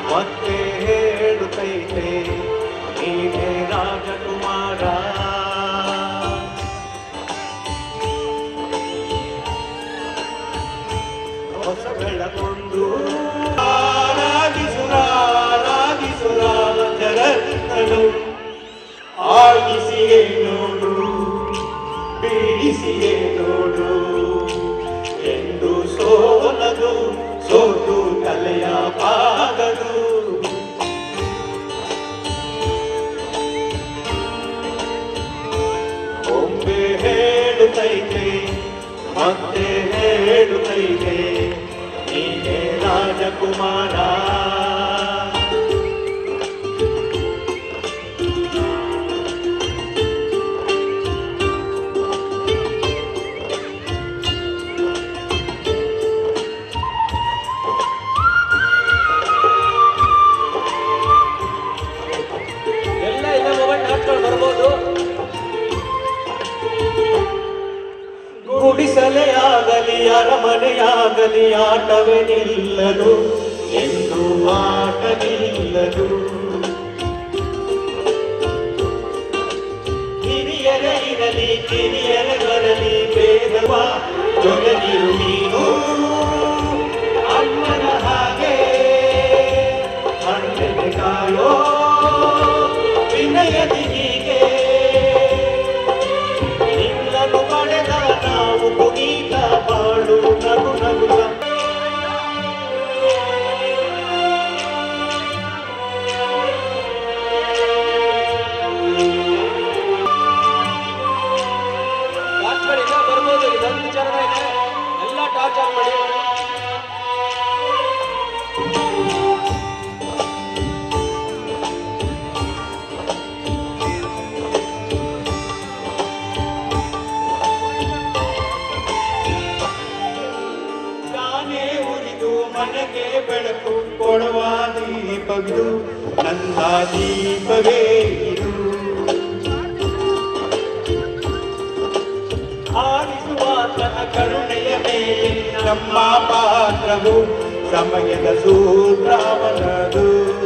ಮತ್ತೆ ಹೇಳುತ್ತೈತೆ ನೀನೇ ರಾಜಕುಮಾರ ಹೊಸ ಬೆಳಗೊಂಡು ಆರಾಧಿಸುರ ಆರಾಧಿಸುರ ಜಗತ್ತನು ಆಗಿಸಿಯೇ ನೋಡು ಬೀಳಿಸಿಯೇ ನೋಡು ಎಂದು ಸೋಲದು ಸೋತು ತಲೆಯ ಬಾಗದು ಒಮ್ಮೆ ಹೇಳುತ್ತೈತೆ ಮತ್ತೆ ಹೇಳುತ್ತೈತೆ ನೀನೇ ರಾಜಕುಮಾರ ಎಲ್ಲ ಇದೆ ಮೊಬೈಲ್ ಹಾಕ್ಕೊಂಡು ಬರ್ಬೋದು ಗುಡಿಸಲೇ ಆಗಲಿ ಅರಮನೆಯಾಗಲಿ ಆಟವೇ ನಿಲ್ಲದು ಎಂದು ಆಟ ನಿಲ್ಲದು ಹಿರಿಯರೇ ಇರಲಿ ಕಿರಿಯರೇ ಬರಲಿ ಭೇದವ ಜೊತೆಗಿರು ನೀನು ಅಮ್ಮನ ಹಾಗೆ ಅಣ್ಣನೆ ಕಾಯೋ ವಿನಯದಿ ಹೀಗೆ ನಿನ್ನನ್ನು ಪಡೆದ ನಾವು ಪುನೀತ ಬಾಳು ನಗು ನಗುತ್ತ ಟಾರ್ಚ್ ಮಾಡಿ ಇಲ್ಲ ಬರ್ಬೋದು ಇದೊಂದು ವಿಚಾರ ಇದೆ ಎಲ್ಲ ಟಾರ್ಚ್ ಆನ್ ಮಾಡಿ ತಾನೇ ಉರಿದು ಮನೆಗೆ ಬೆಳಕು ಕೊಡುವ ದೀಪವಿದು ನನ್ನ ದೀಪವೇ ಇದು ಆಲಿಸುವ ತನ ಕರುಣೆಯ ಮೇಲೆ ನಮ್ಮ ಪಾತ್ರವು ಸಮಯದ ಸೂತ್ರವನದು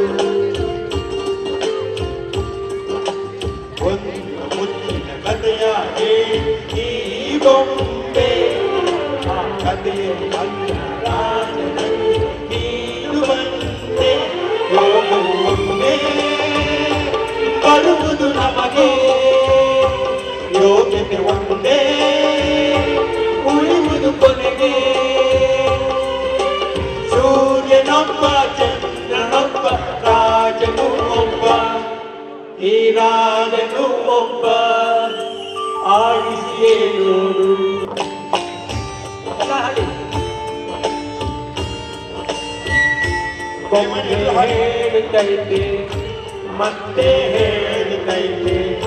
ಒಂದು ಮುತ್ತಿನ ಕಥೆಯ ಹೇಳಿ ಈ ಬೊಂಬೆ ಆ ಕಥೆಯ ರಾಜನಲ್ಲಿ ನೀನು ಬಂದೆ ಯೋಗವು ಒಮ್ಮೆ ಬರುವುದು ನಮಗೆ ಯೋಗ್ಯತೆ ಒಂದೇ ಉಳಿಯುವುದು ಕೊನೆಗೆ ಸೂರ್ಯನೊಬ್ಬ ಚಂದ್ರನೊಬ್ಬ ರಾಜನು ಒಬ್ಬ ಈ ರಾಜನು ಒಬ್ಬ ಆಡಿಸಿಯೇ ನೋಡು ಎಲ್ಲ ಹಾಡಿ ಕೊಮ್ಮೆ ಹೇಳುತ್ತೈತೆ ಮತ್ತೆ ಹೇಳುತ್ತೈತೆ